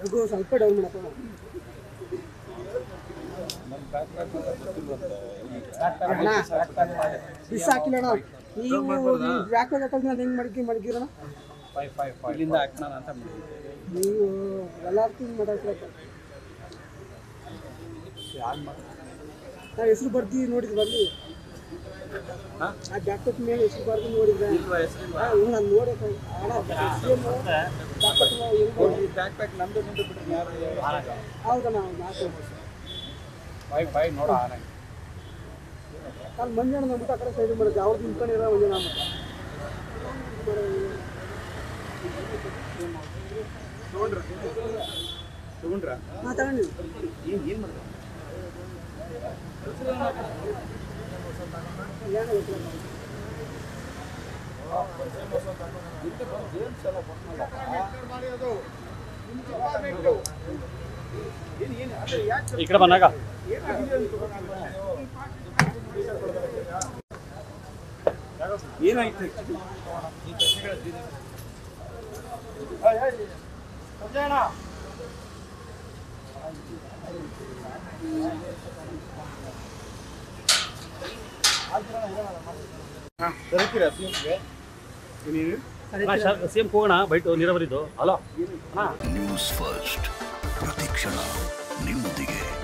ಅದು ಸ್ವಲ್ಪ ಡೌನ್ ಮಾಡಪ್ಪ ಅಣ್ಣ ಬಿಸ್ ಹಾಕಿಲ್ಲ ಅಣ್ಣ ನೀವು ಬ್ಯಾಕ್ ಹಾಕೋದ್ಮೇಲೆ ಹೆಂಗೆ ಮಡಗಿ ಮಡಗಿರೋಣ ಇಲ್ಲಿಂದ ಹಾಕೋಣ ಅಂತ ಮಾಡಿದ್ವಿ. ನೀವು ಎಲ್ಲಾರು ಹಿಂಗೆ ಮಾತಾಡ್ತಿರಪ್ಪ ನಾವು ಹೆಸರು ಬರ್ತೀವಿ ನೋಡಿದ್ವಿ ಬರ್ಲಿ ಹಾ? ಆ ಜಾಕೆಟ್ ಮೇಲೆ ಹೆಸರು ಬರ್ದು ನೋಡಿದ್ರೆ ಇಲ್ವಾ ಹೆಸರಿಲ್ವಾ? ಹಾ, ಇವ್ನು ನಾನು ನೋಡಿ ಅಣ್ಣ ಸೇಮ್ ಜಾಕೆಟ್ ಈ ಬ್ಯಾಕ್ ಪ್ಯಾಕ್ ನಮ್ದು ನಿಂದು ಬಿಟ್ರೆ ಯಾರು ಹೌದಣ್ಣ ನಾಲ್ಕು ಬೈ ಬೈ ನೋಡ ಆನೆ ಅಲ್ಲಿ ಮಂಜಣ್ಣ ನಮ್ಬಿಟ್ಟು ಆ ಕಡೆ ಸೈಡ್ ಮಾಡಿದ್ದೆ ಅವ್ರು ನಿಂತ್ಕೊಂಡಿರೋ ಮಂಜಣ್ಣ ಅಂತ ತಗೊಂಡ್ರ ಹಾಂ ತಗೊಂಡಿದ್ದು ಏನು ಏನು ಮಾಡಿದ್ರು ಏನು ಗೊತ್ತಿಲ್ಲ ಈ ಕಡೆ ಬಂದಾಗ ಏನಾಯ್ತು ಕರಿತೀರಾ ಸಿಎಂಗೆ ನೀನು ಸಿ ಎಂ ಹೋಗೋಣ ಬೈಟ್ ನೀರಾವರಿದು ಹಲೋ ಅಣ್ಣ ನ್ಯೂಸ್ ಫಸ್ಟ್ ಪ್ರತಿಕ್ಷಣ ನಿಮ್ಮೊಂದಿಗೆ